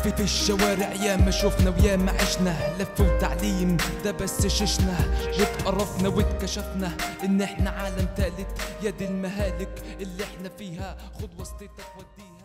في في الشوارع يا ما شفنا ويا ما عشنا لف وتعليم ده بس ششنا واتقرفنا واتكشفنا ان احنا عالم تالت يا دي المهالك اللي احنا فيها خد وسطيتك وديها